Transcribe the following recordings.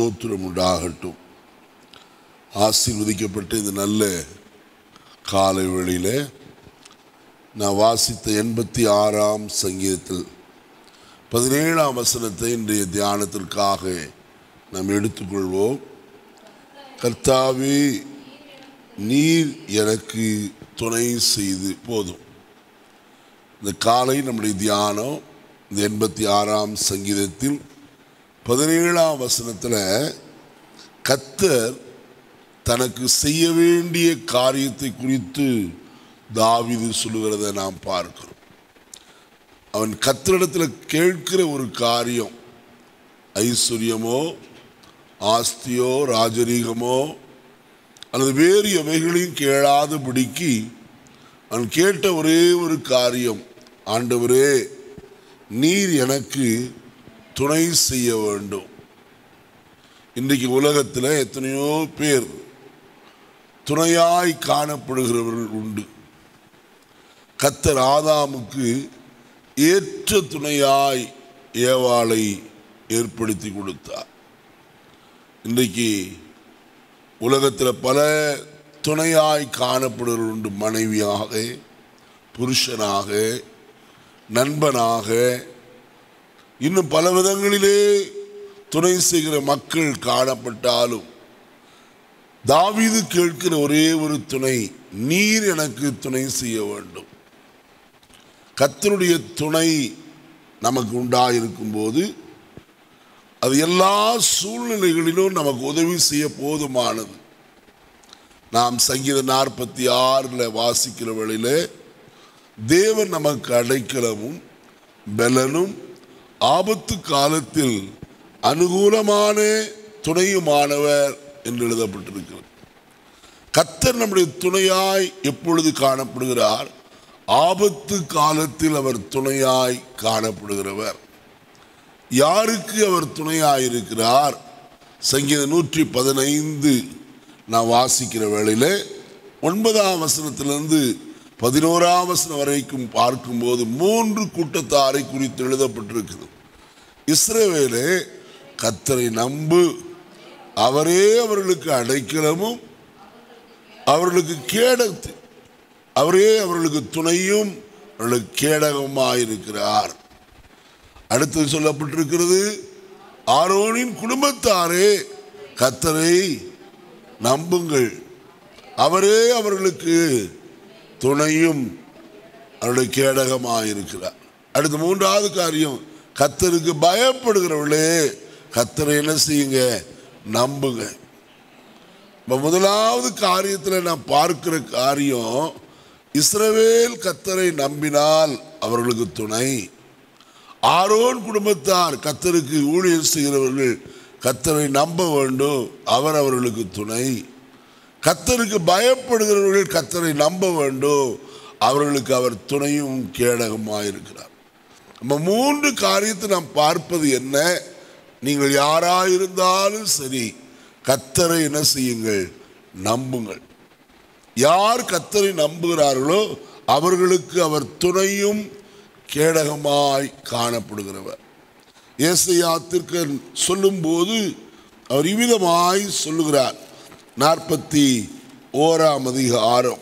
ஸ்தோத்திரம் உண்டாகட்டும் ஆசீர்வதிக்கப்பட்ட இந்த நல்ல காலை வேளையிலே நான் வாசித்த எண்பத்தி ஆறாம் சங்கீதத்தில் பதினேழாம் வசனத்தை இன்றைய தியானத்திற்காக நாம் எடுத்துக்கொள்வோம் கர்த்தாவே நீர் எனக்கு துணை செய்து போதும் இந்த காலை நம்முடைய தியானம் இந்த எண்பத்தி ஆறாம் சங்கீதத்தில் பதினேழாம் வசனத்தில் கத்தர் தனக்கு செய்ய வேண்டிய காரியத்தை குறித்து தாவிது சொல்லுகிறத நாம் பார்க்கிறோம் அவன் கத்தரிடத்தில் கேட்கிற ஒரு காரியம் ஐஸ்வர்யமோ ஆஸ்தியோ ராஜரீகமோ அல்லது வேறு எவைகளையும் கேளாதபடிக்கு அவன் கேட்ட ஒரே ஒரு காரியம் ஆண்டவரே நீர் எனக்கு துணை செய்ய வேண்டும் இன்றைக்கு உலகத்தில் எத்தனையோ பேர் துணையாய் காணப்படுகிறவர்கள் உண்டு கத்தர் ஆதாமுக்கு ஏற்ற துணையாய் ஏவாளை ஏற்படுத்தி கொடுத்தார் இன்றைக்கு உலகத்தில் பல துணையாய் காணப்படுகிறவர்கள் உண்டு மனைவியாக புருஷனாக நண்பனாக இன்னும் பல விதங்களிலே துணை செய்கிற மக்கள் காணப்பட்டாலும் தாவீது கேட்கிற ஒரே ஒரு துணை நீர் எனக்கு துணை செய்ய வேண்டும் கத்தருடைய துணை நமக்கு உண்டாயிருக்கும் போது அது எல்லா சூழ்நிலைகளிலும் நமக்கு உதவி செய்ய போதுமானது நாம் சங்கீத நாற்பத்தி ஆறில் வாசிக்கிற வேளையில தேவன் நமக்கு அடைக்கலமும் பலனும் ஆபத்து காலத்தில் அனுகூலமான துணையுமானவர் என்று எழுதப்பட்டிருக்கிறது கத்தர் நம்முடைய துணையாய் எப்பொழுது காணப்படுகிறார் ஆபத்து காலத்தில் அவர் துணையாய் காணப்படுகிறவர் யாருக்கு அவர் துணையாய் இருக்கிறார் சங்கீத நூற்றி பதினைந்து நான் வாசிக்கிற வேளையில ஒன்பதாம் வசனத்திலிருந்து பதினோராம் வசனம் வரைக்கும் பார்க்கும்போது மூன்று கூட்டத்தாரை குறித்து எழுதப்பட்டிருக்கிறது இஸ்ரேவேலே கத்தரை நம்பு அவரே அவர்களுக்கு அடைக்கலமும் அவர்களுக்கு கேடத்து அவரே அவர்களுக்கு துணையும் அவர்களுக்கு கேடகமாயிருக்கிறார் அடுத்து சொல்லப்பட்டிருக்கிறது ஆரோனின் குடும்பத்தாரே கத்தரை நம்புங்கள் அவரே அவர்களுக்கு துணையும் அவருடைய கேடகமாயிருக்கிறார் அடுத்து மூன்றாவது காரியம் கத்தருக்கு பயப்படுகிறவர்களே கத்தரை என்ன செய்யுங்க நம்புங்க இப்போ முதலாவது காரியத்தில் நான் பார்க்கிற காரியம் இஸ்ரவேல் கத்தரை நம்பினால் அவர்களுக்கு துணை ஆரோன் குடும்பத்தார் கத்தருக்கு ஊழியர் செய்கிறவர்கள் கத்தரை நம்ப வேண்டும் அவர் அவர்களுக்கு துணை கத்தருக்கு பயப்படுகிறவர்கள் கத்தரை நம்ப வேண்டும் அவர்களுக்கு அவர் துணையும் கேடகமாக இருக்கிறார் நம்ம மூன்று காரியத்தை நாம் பார்ப்பது என்ன நீங்கள் யாராயிருந்தாலும் சரி கத்தரை என்ன செய்யுங்கள் நம்புங்கள் யார் கத்தரை நம்புகிறார்களோ அவர்களுக்கு அவர் துணையும் கேடகமாய் காணப்படுகிறவர் ஏசையாத்திற்கு சொல்லும்போது அவர் இவ்விதமாய் சொல்லுகிறார் நாற்பத்தி ஓராம் அதிகாரம்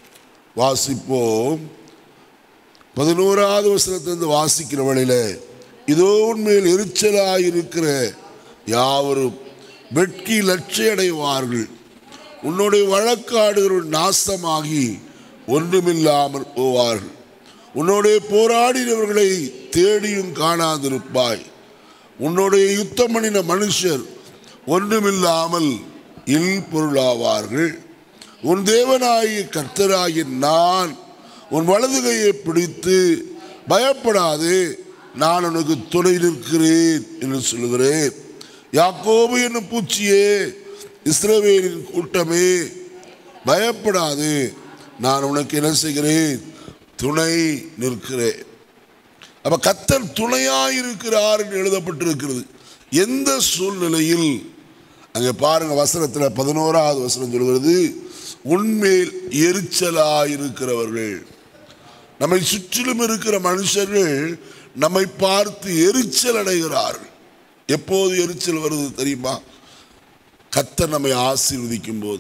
வாசிப்போம் பதினோராவது வசனத்திலிருந்து வாசிக்கிற வழியில இதோ உண்மையில் எரிச்சலாயிருக்கிற யாவரும் வெட்கி லட்சியடைவார்கள் உன்னுடைய வழக்காடுகிறவர்கள் நாசமாகி ஒன்றுமில்லாமல் போவார்கள் உன்னோடைய போராடினவர்களை தேடியும் காணாதிருப்பாய் உன்னுடைய யுத்தம் பண்ணின மனுஷர் ஒன்றுமில்லாமல் இல் பொருளாவார்கள் உன் தேவனாகிய கர்த்தராகிய நான் உன் வலது கையை பிடித்து பயப்படாது நான் உனக்கு துணை நிற்கிறேன் என்று சொல்லுகிறேன் யாக்கோபு என்னும் பூச்சியே இஸ்ரவேலின் கூட்டமே பயப்படாது நான் உனக்கு என்ன செய்கிறேன் துணை நிற்கிறேன் அப்ப கத்தர் துணையாயிருக்கிறார் என்று எழுதப்பட்டிருக்கிறது எந்த சூழ்நிலையில் அங்கே பாருங்க வசனத்தில் பதினோராவது வசனம் சொல்கிறது உண்மையில் எரிச்சலாயிருக்கிறவர்கள் நம்மை சுற்றிலும் இருக்கிற மனுஷர்கள் நம்மை பார்த்து எரிச்சல் அடைகிறார்கள் எப்போது எரிச்சல் வருது தெரியுமா கத்தர் நம்மை ஆசீர்வதிக்கும் போது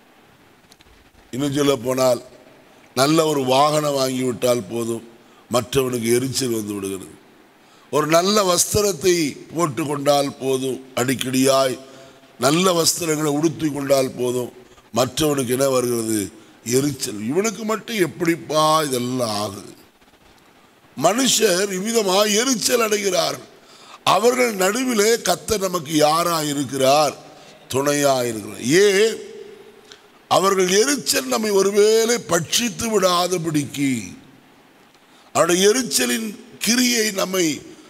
இன்னும் சொல்ல போனால் நல்ல ஒரு வாகனம் வாங்கி விட்டால் போதும் மற்றவனுக்கு எரிச்சல் வந்து விடுகிறது ஒரு நல்ல வஸ்திரத்தை போட்டு கொண்டால் போதும் அடிக்கடியாய் நல்ல வஸ்திரங்களை உடுத்தி கொண்டால் போதும் மற்றவனுக்கு என்ன வருகிறது எரிச்சல் இவனுக்கு மட்டும் எப்படிப்பா இதெல்லாம் ஆகுது மனுஷர் இவ்விதமாக எரிச்சல் அடைகிறார்கள் அவர்கள் நடுவிலே கத்தர் நமக்கு யாரா இருக்கிறார் துணையா இருக்கிறார் ஏன் அவர்கள் எரிச்சல் நம்மை ஒருவேளை பட்சித்து விடாதபடிக்கு அவருடைய எரிச்சலின் கிரியை நம்மை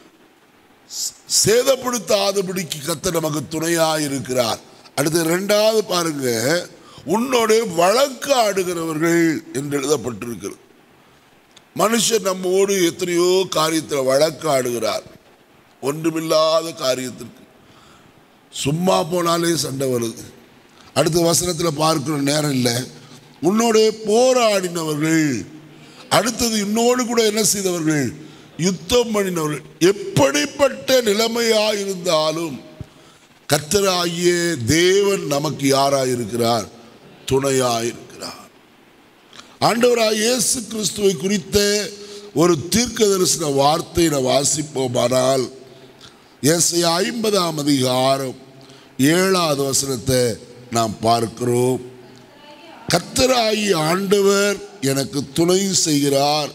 ச- சேதப்படுத்தாதபடிக்கு கத்த நமக்கு துணையா இருக்கிறார் அடுத்து ரெண்டாவது பாருங்க உன்னோட வழக்கு ஆடுகிறவர்கள் என்று எழுதப்பட்டிருக்கிறது மனுஷன் நம்மோடு எத்தனையோ காரியத்தில் வழக்கு ஆடுகிறார் ஒன்றுமில்லாத காரியத்திற்கு சும்மா போனாலே சண்டை வருது அடுத்த வசனத்தில் பார்க்கிற நேரம் இல்லை உன்னோட போராடினவர்கள் அடுத்தது இன்னோடு கூட என்ன செய்தவர்கள் யுத்தம் பண்ணினவர்கள் எப்படிப்பட்ட நிலைமையா இருந்தாலும் கர்த்தராகிய தேவன் நமக்கு யாராய் இருக்கிறார் துணையாய் இருக்கிறார் ஆண்டவராய் இயேசு கிறிஸ்துவை குறித்த ஒரு தீர்க்க தரிசன வார்த்தை நான் வாசிப்போமானால் ஏசை ஐம்பதாம் அதிகாரம் ஏழாவது வசனத்தை நாம் பார்க்கிறோம் கர்த்தராகி ஆண்டவர் எனக்கு துணை செய்கிறார்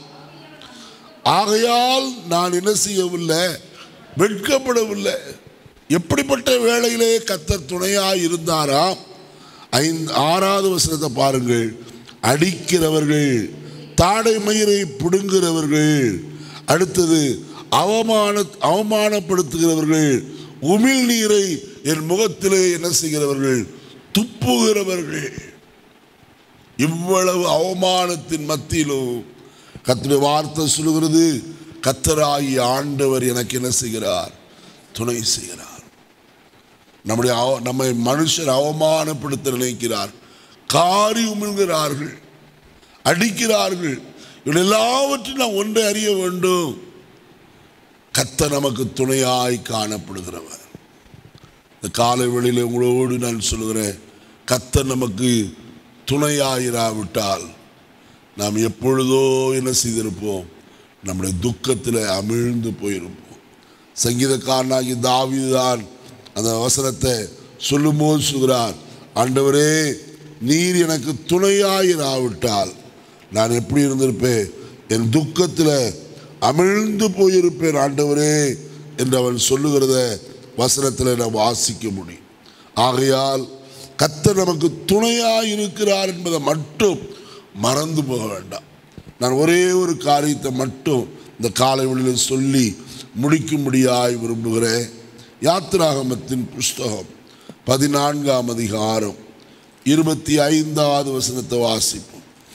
ஆகையால் நான் என்ன செய்யவில்லை வெட்கப்படவில்லை எப்படிப்பட்ட வேளையிலே கத்தர் துணையாய் இருந்தாராம் ஐந்து ஆறாவது வசனத்தை பாருங்கள் அடிக்கிறவர்கள் தாடை மயிரை பிடுங்குகிறவர்கள் அடுத்தது அவமான அவமானப்படுத்துகிறவர்கள் உமிழ் நீரை என் முகத்திலே என்ன செய்கிறவர்கள் துப்புகிறவர்கள் இவ்வளவு அவமானத்தின் மத்தியிலும் கர்த்தருடைய வார்த்தை சொல்லுகிறது கத்தராகி ஆண்டவர் எனக்கு என்ன செய்கிறார் துணை செய்கிறார் நம்முடைய அவ- நம்மை மனுஷர் அவமானப்படுத்த நினைக்கிறார் காரி உமிழ்கிறார்கள் அடிக்கிறார்கள் இவள் எல்லாவற்றையும் நாம் ஒன்றை அறிய வேண்டும் கத்த நமக்கு துணையாய் காணப்படுகிறவர் இந்த காலை வேளையிலே உங்களோடு நான் சொல்லுகிறேன் கத்தர் நமக்கு துணையாயிராவிட்டால் நாம் எப்பொழுதோ என்ன செய்திருப்போம் நம்முடைய துக்கத்தில் அமிழ்ந்து போயிருப்போம் சங்கீதக்காரனாகி தாவீதுதான் அந்த வசனத்தை சொல்லும்போது சொல்கிறார் ஆண்டவரே நீர் எனக்கு துணையாயிராவிட்டால் நான் எப்படி இருந்திருப்பேன் என் துக்கத்தில் அமிழ்ந்து போயிருப்பேன் ஆண்டவரே என்று அவன் சொல்லுகிறத வசனத்தில் நாம் வாசிக்க முடியும் ஆகையால் கத்தர் நமக்கு துணையாய் இருக்கிறார் என்பதை மட்டும் மறந்து போக வேண்டாம் நான் ஒரே ஒரு காரியத்தை மட்டும் இந்த காலை வழியில் சொல்லி முடிக்கும்படியாய் விரும்புகிறேன் யாத்திராகமத்தின் புஸ்தகம் பதினான்காம் அதிகாரம் இருபத்தி ஐந்தாவது வசனத்தை வாசிப்போம்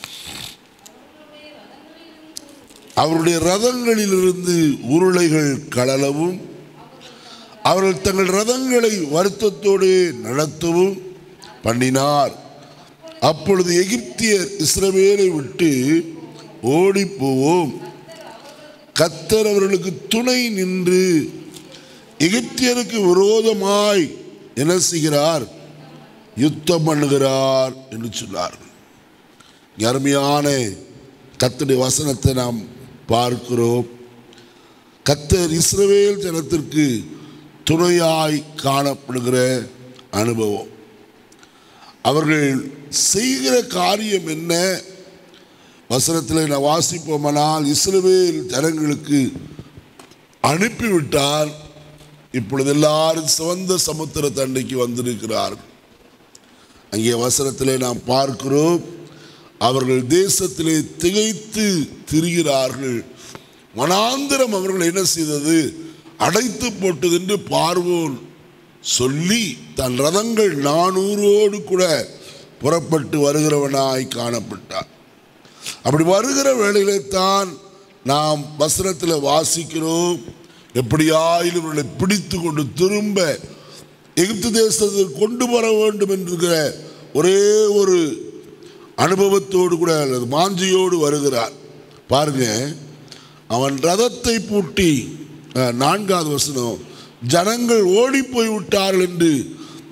அவருடைய ரதங்களிலிருந்து உருளைகள் கழலவும் அவர்கள் தங்கள் ரதங்களை வருத்தத்தோடு நடத்தவும் பண்ணினார் அப்பொழுது எகிப்தியர் இஸ்ரவேலை விட்டு ஓடிப் போவோம் கத்தர் அவர்களுக்கு துணை நின்று எகிப்தியருக்கு விரோதமாய் என்ன செய்கிறார் யுத்தம் பண்ணுகிறார் என்று சொன்னார்கள் இங்க அருமையான கத்தருடைய வசனத்தை நாம் பார்க்கிறோம் கத்தர் இஸ்ரவேல் ஜனத்திற்கு துணையாய் காணப்படுகிற அனுபவம் அவர்கள் செய்கிற காரியம் என்ன வசனத்தில் நான் வாசிப்போமானால் இஸ்ரவேல் ஜனங்களுக்கு அனுப்பிவிட்டார் இப்பொழுது எல்லாரும் சிவந்த சமுத்திர தண்டைக்கு வந்திருக்கிறார்கள் அங்கே வசனத்திலே நாம் பார்க்கிறோம் அவர்கள் தேசத்திலே திகைத்து திரிகிறார்கள் வனாந்திரம் அவர்கள் என்ன செய்தது அடைத்து போட்டது என்று பார்வோன் சொல்லி தன் ரதங்கள் நானூறோடு கூட புறப்பட்டு வருகிறவனாய் காணப்பட்டார் அப்படி வருகிற வேளையிலே தான் நாம் வசனத்தில் வாசிக்கிறோம் எப்படியாயிலும் இவர்களை பிடித்து கொண்டு திரும்ப எகிப்து தேசத்தில் கொண்டு வர வேண்டும் என்கிற ஒரே ஒரு அனுபவத்தோடு கூட அல்லது மாஞ்சியோடு வருகிறார் பாருங்க அவன் ரதத்தை பூட்டி அஹ், நான்காவது வசனம் ஜனங்கள் ஓடி போய் விட்டார்கள் என்று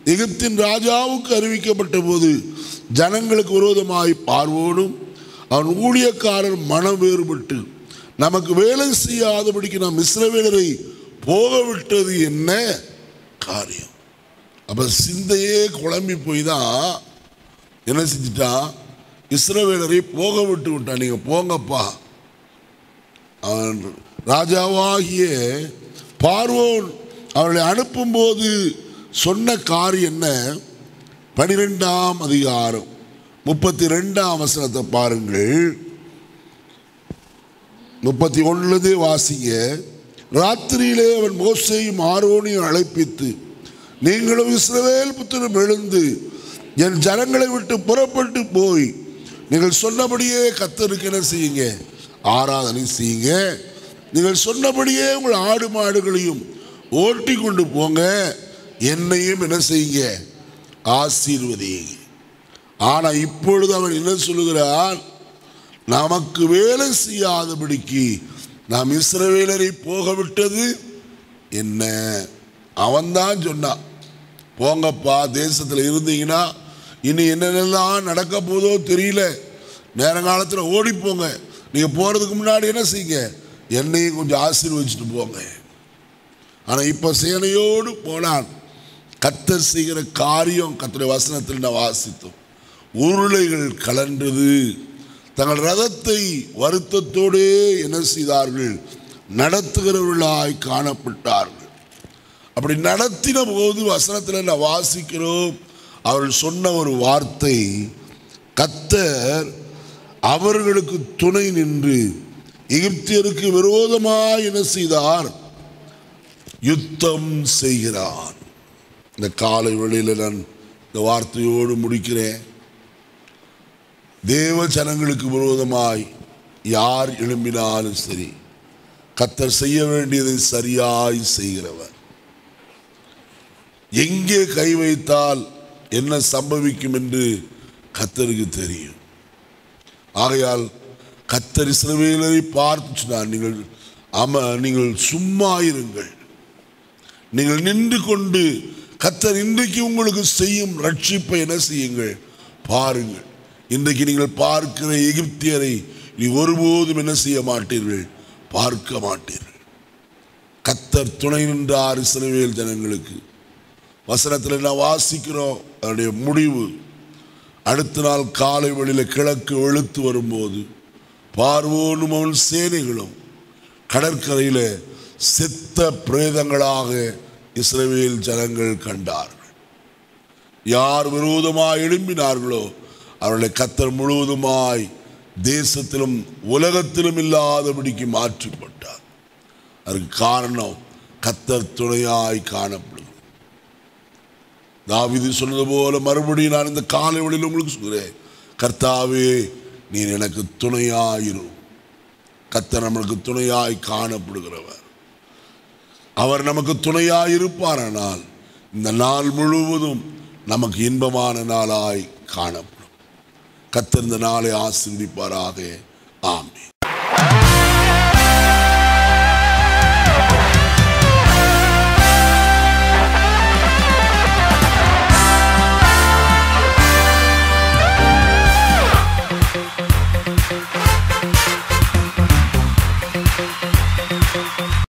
எகிப்தின் ராஜாவுக்கு அறிவிக்கப்பட்ட போது ஜனங்களுக்கு விரோதமாய் பார்வோனும் அவன் ஊழியக்காரர் மனம் வேறுபட்டு நமக்கு வேலை செய்யாதபடிக்கு நாம் இஸ்ரவேலரை போக விட்டது என்ன காரியம் அப்ப சிந்தையே குழம்பி போய் தான் என்ன செஞ்சிட்டான் இஸ்ரவேலரை போக விட்டு விட்டான் நீங்க போங்கப்பா அவன் ராஜாவாகிய பார்வோன் அவர்களை அனுப்பும்போது சொன்ன காரியம் என்ன பனிரெண்டாம் அதிகாரம் முப்பத்தி ரெண்டாம் வசனத்தை பாருங்கள் முப்பத்தி ஒன்றுலதே வாசிங்க ராத்திரியிலே அவன் மோசையும் ஆரோனையும் அழைப்பித்து நீங்களும் இஸ்ரவேல் புத்திரம் எழுந்து என் ஜனங்களை விட்டு புறப்பட்டு போய் நீங்கள் சொன்னபடியே கத்தருக்கு என்ன செய்யுங்க ஆராதனை செய்யுங்க நீங்கள் சொன்னபடியே உங்கள் ஆடு மாடுகளையும் ஓட்டி கொண்டு போங்க என்னையும் என்ன செய்யுங்க ஆசீர்வதிங்க ஆனா இப்பொழுது அவன் என்ன சொல்லுகிறான் நமக்கு வேலை செய்யாதபடிக்கு நாம் இஸ்ரவேலரை போக விட்டது என்ன அவன்தான் சொன்னான் போங்கப்பா தேசத்தில் இருந்தீங்கன்னா இனி என்னென்னலாம் நடக்க போதோ தெரியல நேரங்காலத்தில் ஓடி போங்க நீங்கள் போகிறதுக்கு முன்னாடி என்ன செய்யுங்க என்னையும் கொஞ்சம் ஆசீர்வதிச்சுட்டு போங்க ஆனால் இப்போ சேனையோடு போனான் கத்தர் செய்கிற காரியம் கத்தருடைய வசனத்தில் நான் வாசித்தோம் உருளைகள் கலன்றது தங்கள் ரதத்தை வருத்தத்தோடே என்ன செய்தார்கள் நடத்துகிறவர்களாய் காணப்பட்டார்கள் அப்படி நடத்தின போது வசனத்தில் நான் வாசிக்கிறோம் அவர்கள் சொன்ன ஒரு வார்த்தை கத்தர் அவர்களுக்கு துணை நின்று எகிப்தியருக்கு விரோதமாய் என்ன செய்தார் யுத்தம் செய்கிறார் இந்த காலை வேளையில் நான் இந்த வார்த்தையோடு முடிக்கிறேன் தேவ ஜனங்களுக்கு விரோதமாய் யார் எழும்பினாலும் சரி கத்தர் செய்ய வேண்டியதை சரியாய் செய்கிறவர் எங்கே கை வைத்தால் என்ன சம்பவிக்கும் என்று கத்தருக்கு தெரியும் ஆகையால் கத்தர் இஸ்ரவேலரை பார்த்து சொன்னார் நீங்கள் ஆமா நீங்கள் சும்மா இருங்கள் நீங்கள் நின்று கொண்டு கத்தர் இன்றைக்கு உங்களுக்கு செய்யும் ரட்சிப்பை என்ன செய்யுங்கள் பாருங்கள் இன்றைக்கு நீங்கள் பார்க்கிற எகிப்தியரை நீ ஒருபோதும் என்ன செய்ய மாட்டீர்கள் பார்க்க மாட்டீர்கள் கத்தர் துணை நின்றார் இஸ்ரவேல் ஜனங்களுக்கு வசனத்தில் என்ன வாசிக்கிறோம் அதனுடைய முடிவு அடுத்த நாள் காலை வெளியில் கிழக்கு வெளுத்து வரும்போது பார்வோனும் அவன் சேனைகளும் கடற்கரையில் செத்த பிரேதங்களாக இஸ்ரவேல் ஜனங்கள் கண்டார்கள் யார் விரோதமாய் எழும்பினார்களோ அவர்களை கத்தர் முழுவதுமாய் தேசத்திலும் உலகத்திலும் இல்லாதபடிக்கு மாற்றிப்பட்டார் அதற்கு காரணம் கத்தர் துணையாய் காணப்படும் தாவிது சொன்னது போல மறுபடியும் நான் இந்த காலை வழியில் உங்களுக்கு சொல்கிறேன் கர்த்தாவே நீ எனக்கு துணையாயிரும் கத்தர் நம்மளுக்கு துணையாய் காணப்படுகிறவர் அவர் நமக்கு துணையாய் இருப்பாரானால் இந்த நாள் முழுவதும் நமக்கு இன்பமான நாளாய் காணப்படும் கத்தர் இந்த நாளை ஆசீர்வதிப்பாராக ஆமென்